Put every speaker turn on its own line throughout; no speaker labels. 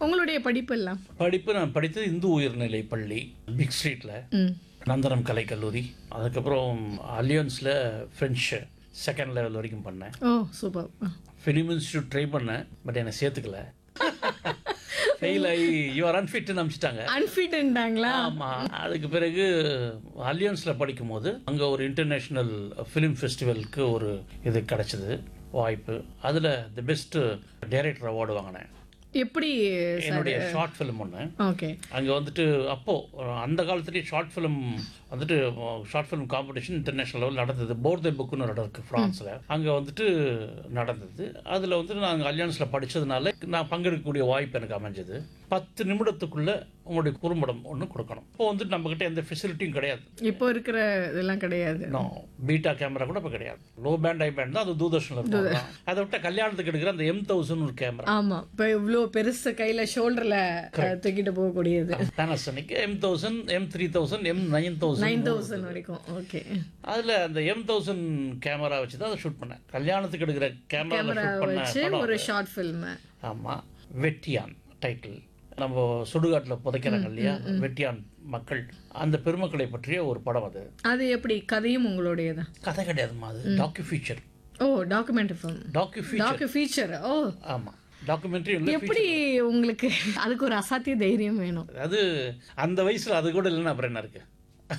உங்களுடைய படிப்பு எல்லாம்
படிப்பு நான் படித்தது இந்து உயர்நிலை பள்ளி பிக் ஸ்ட்ரீட்டில்
ம்
நந்தனம் கலைக்கல்லூரி அதுக்கப்புறம் அலியன்ஸில் ஃப்ரெஞ்சு செகண்ட் லெவல் வரைக்கும் பண்ணேன்
oh super
film institute try பண்ணேன் பட் என்னை சேர்த்துக்கல ஃபெயில் ஆகி யூஆர் அன்ஃபிட்னு அனுப்பிச்சிட்டாங்க
அன்ஃபிட்ன்ட்டாங்களா
ஆமாம் அதுக்கு பிறகு அலியன்ஸில் படிக்கும்போது அங்கே ஒரு இன்டர்நேஷ்னல் ஃபிலிம் ஃபெஸ்டிவலுக்கு ஒரு இது கிடச்சிது வாய்ப்பு அதில் தி பெஸ்ட் டைரக்டர் அவார்டு வாங்கினேன்
எப்படி
என்னுடைய ஷார்ட் ஃபிலிம் ஒன்று
ஓகே
அங்கே வந்துட்டு அப்போது அந்த காலத்துலேயே ஷார்ட் ஃபிலிம் வந்துட்டு short film competition international level நடந்தது போர்தே புக்குன்னு ஒரு இடம் இருக்குது ஃப்ரான்ஸில் அங்கே வந்துட்டு நடந்தது அதில் வந்துட்டு நாங்கள் அலியன்ஸில் படித்ததுனால நான் பங்கெடுக்கக்கூடிய வாய்ப்பு எனக்கு அமைஞ்சது பத்து நிமிடத்துக்குள்ளே உங்களுடைய குறும்படம் ஒன்று கொடுக்கணும் இப்போ வந்துட்டு நம்மக்கிட்ட எந்த ஃபெசிலிட்டியும் கிடையாது
இப்போ இருக்கிற இதெல்லாம் கிடையாது
நோ பீட்டா கேமரா கூட இப்போ கிடையாது லோ பேண்ட் ஐ பேண்ட் தான் அது தூர்தர்ஷனில் இருக்கும் அதை விட்ட கல்யாணத்துக்கு எடுக்கிற அந்த எம் தௌசண்ட் ஒரு கேமரா
ஆமா இப்போ இவ்வளோ பெருசு கையில ஷோல்டர்ல தூக்கிட்டு போகக்கூடியது
பேனசனிக்கு M thousand M three thousand M nine thousand
nine thousand வரைக்கும் ஓகே
அதில் அந்த எம் தௌசண்ட் கேமரா வச்சு தான் அதை ஷூட் பண்ணேன் கல்யாணத்துக்கு எடுக்கிற கேமரா
கேமரா
ஷூட் பண்ண
வச்சு
படம்
ஒரு ஷார்ட் ஃபில்ம்
ஆமாம் வெட்டியான் டைட்டில் நம்ம சுடுகாட்டில் புதைக்கிறாங்க இல்லையா வெட்டியான் மக்கள் அந்த பெருமக்களை பற்றிய ஒரு படம் அது
அது எப்படி கதையும் உங்களுடையதா
கதை கிடையாதுமா அது docu feature
oh document film
docu feature
docu feature oh
ஆமாம் டாக்குமெண்ட்ரி இல்லை
எப்படி உங்களுக்கு அதுக்கு ஒரு அசாத்திய தைரியம் வேணும்
அது அந்த வயசில் அது கூட இல்லைன்னா அப்புறம் என்ன இருக்கு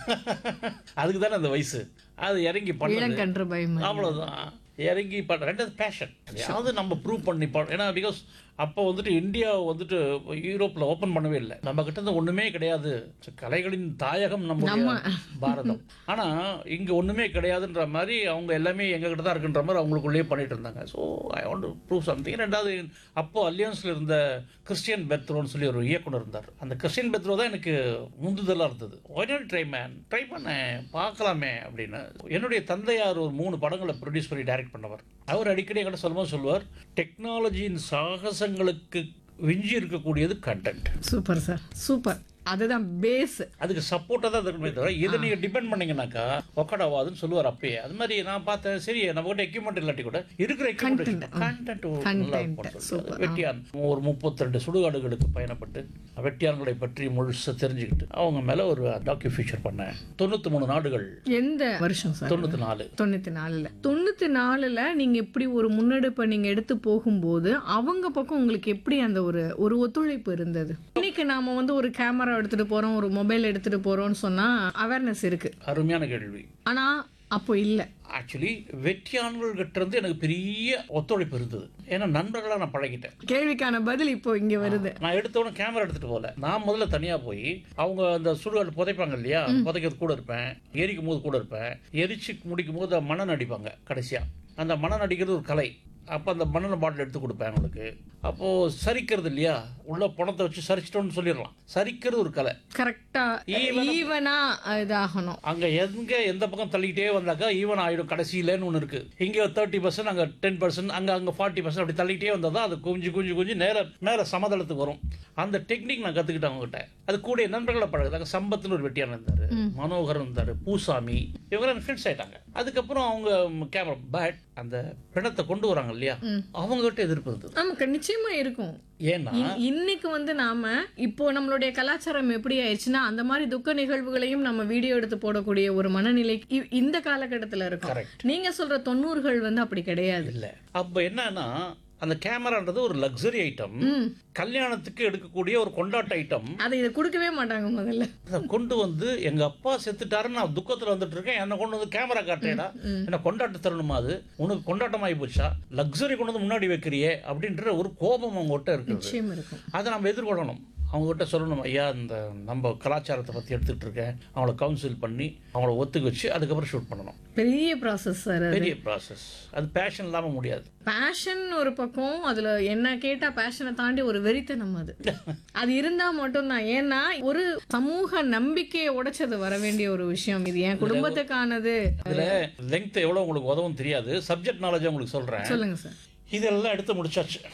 அதுக்கு தானே அந்த வயசு அது இறங்கி பண்ணது
இளங்கன்று பயம்
அவ்வளோதான் இறங்கி பண்ண ரெண்டாவது பேஷன் அதாவது நம்ம ப்ரூவ் பண்ணி பண்ண ஏன்னா பிகாஸ் அப்போ வந்துட்டு இந்தியா வந்துட்டு யூரோப்பில் ஓப்பன் பண்ணவே இல்லை நம்ம கிட்ட இருந்து ஒன்றுமே கிடையாது கலைகளின் தாயகம் நம்ம பாரதம் ஆனால் இங்கே ஒன்றுமே கிடையாதுன்ற மாதிரி அவங்க எல்லாமே எங்ககிட்ட தான் இருக்குன்ற மாதிரி அவங்களுக்குள்ளேயே பண்ணிட்டு இருந்தாங்க so I want prove something ரெண்டாவது அப்போ அலியன்ஸில் இருந்த கிறிஸ்டியன் பெத்ரோன்னு சொல்லி ஒரு இயக்குனர் இருந்தார் அந்த கிறிஸ்டியன் பெத்ரோ தான் எனக்கு முந்துதலாக இருந்தது ஒய் ட்ரை மேன் ட்ரை பண்ணேன் பார்க்கலாமே அப்படின்னு என்னுடைய தந்தையார் ஒரு மூணு படங்களை ப்ரொடியூஸ் பண்ணி டைரக்ட் பண்ணவர் அவர் அடிக்கடி என்கிட்ட சொல்லும்போது சொல்லுவார் டெக்னாலஜியின் சாகசங்களுக்கு விஞ்சி இருக்கக்கூடியது கண்டென்ட்
சூப்பர் சார் சூப்பர் அதுதான் பேஸ்
அதுக்கு சப்போர்ட்டாக தான் இருக்கணுமே தவிர இதை நீங்கள் டிபெண்ட் பண்ணீங்கன்னாக்கா ஒக்கடாவாதுன்னு சொல்லுவார் அப்பயே அது மாதிரி நான் பார்த்தேன் சரி நம்ம கிட்ட எக்யூப்மெண்ட் இல்லாட்டி கூட இருக்கிற எக்யூப்மெண்ட் கண்டென்ட் நல்லா இருக்கும்னு சொல்லி வெட்டியான் ஒரு முப்பத்தி ரெண்டு சுடுகாடுகளுக்கு பயணப்பட்டு வெட்டியான்களை பற்றி முழுசாக தெரிஞ்சுக்கிட்டு அவங்க மேலே ஒரு டாக்யூ ஃபீச்சர் பண்ணேன் தொண்ணூற்றி மூணு நாடுகள்
எந்த வருஷம் சார்
தொண்ணூற்றி நாலு
தொண்ணூத்தி நாலுல தொண்ணூத்தி நாலுல நீங்க இப்படி ஒரு முன்னெடுப்பை நீங்க எடுத்து போகும்போது அவங்க பக்கம் உங்களுக்கு எப்படி அந்த ஒரு ஒரு ஒத்துழைப்பு இருந்தது இன்னைக்கு நாம வந்து ஒரு கேமரா எடுத்துட்டு போறோம் ஒரு மொபைல் எடுத்துட்டு போறோம்னு சொன்னா அவேர்னஸ் இருக்கு
அருமையான கேள்வி
ஆனா அப்போ இல்ல
ஆக்சுவலி வெற்றியான்கள் கிட்ட இருந்து எனக்கு பெரிய ஒத்துழைப்பு இருந்தது ஏன்னா நண்பர்களாக நான் பழகிட்டேன்
கேள்விக்கான பதில் இப்போ இங்க வருது
நான் எடுத்தவொடனே கேமரா எடுத்துட்டு போகல நான் முதல்ல தனியா போய் அவங்க அந்த சுடுகாடு புதைப்பாங்க இல்லையா புதைக்கிறது கூட இருப்பேன் எரிக்கும் போது கூட இருப்பேன் எரிச்சு முடிக்கும் போது மணல் அடிப்பாங்க கடைசியா அந்த மணல் அடிக்கிறது ஒரு கலை அப்போ அந்த மணல் பாட்டில் எடுத்து கொடுப்பேன் அவங்களுக்கு அப்போது சரிக்கிறது இல்லையா உள்ள பணத்தை வச்சு சரிச்சிட்டோம்னு சொல்லிடலாம் சரிக்கிறது ஒரு கலை
கரெக்டா ஈவனா இதாகணும்
அங்கே எங்க எந்த பக்கம் தள்ளிக்கிட்டே வந்தாக்கா ஈவன் ஆயிடும் கடைசியிலன்னு ஒன்று இருக்கு இங்கே தேர்ட்டி பர்சன்ட் அங்கே டென் பர்சன்ட் அங்கே அங்கே ஃபார்ட்டி பர்சன்ட் அப்படி தள்ளிக்கிட்டே வந்தால் தான் அது குஞ்சு குஞ்சு குஞ்சு நேர மேலே சமதளத்துக்கு வரும் அந்த டெக்னிக் நான் கற்றுக்கிட்டேன் அவங்ககிட்ட அது கூட நண்பர்களை பழகுது அங்கே சம்பத்தில் ஒரு வெட்டியான இருந்தார் மனோகரன் இருந்தார் பூசாமி இவங்க ஃப்ரெண்ட்ஸ் ஆயிட்டாங்க அதுக்கப்புறம் அவங்க கேமரா பட் அந்த பிணத்தை கொண்டு வராங்க இல்லையா அவங்ககிட்ட எதிர்ப்பு இருந்தது
நமக்கு நிச்சயமா இருக்கும்
ஏன்னா
இ- இன்னைக்கு வந்து நாம இப்போ நம்மளுடைய கலாச்சாரம் எப்படி ஆயிடுச்சுன்னா அந்த மாதிரி துக்க நிகழ்வுகளையும் நம்ம வீடியோ எடுத்து போடக்கூடிய ஒரு மனநிலை இ- இந்த காலகட்டத்துல இருக்கும்
Correct.
நீங்க சொல்ற தொண்ணூறுகள் வந்து அப்படி கிடையாது
இல்லை அப்போ என்னன்னா அந்த கேமரான்றது ஒரு லக்ஸரி ஐட்டம் கல்யாணத்துக்கு எடுக்கக்கூடிய ஒரு கொண்டாட்ட ஐட்டம்
அதை இதை கொடுக்கவே மாட்டாங்க முதல்ல
அதை கொண்டு வந்து எங்க அப்பா செத்துட்டாருன்னு நான் துக்கத்துல வந்துட்டு இருக்கேன் என்ன கொண்டு வந்து கேமரா காட்டுறேடா என்ன கொண்டாட்ட தரணுமா அது உனக்கு கொண்டாட்டமாகி போச்சா லக்ஸரி கொண்டு வந்து முன்னாடி வைக்கிறியே அப்படின்ற ஒரு கோபம் அவங்ககிட்ட இருக்குது
நிச்சயம் இருக்கும்
அதை நம்ம எதிர்கொள்ளணும் அவங்ககிட்ட சொல்லணும் ஐயா இந்த நம்ம கலாச்சாரத்தை பற்றி எடுத்துகிட்டு இருக்கேன் அவங்கள கவுன்சில் பண்ணி அவங்கள ஒத்துக்க வச்சு அதுக்கப்புறம் ஷூட் பண்ணணும்
பெரிய ப்ராசஸ் சார்
பெரிய ப்ராசஸ் அது பேஷன் இல்லாமல் முடியாது
பேஷன் ஒரு பக்கம் அதுல என்ன கேட்டா பேஷனை தாண்டி ஒரு வெறித்தனம் அது அது இருந்தா மட்டும்தான் ஏன்னா ஒரு சமூக நம்பிக்கையை உடைச்சது வர வேண்டிய ஒரு விஷயம் இது என் குடும்பத்துக்கானது
இதில் லெங்த் எவ்வளோ உங்களுக்கு உதவும் தெரியாது சப்ஜெக்ட் நாலேஜ் உங்களுக்கு சொல்கிறேன்
சொல்லுங்க சார்
இதெல்லாம் எடுத்து முடிச்சாச்சு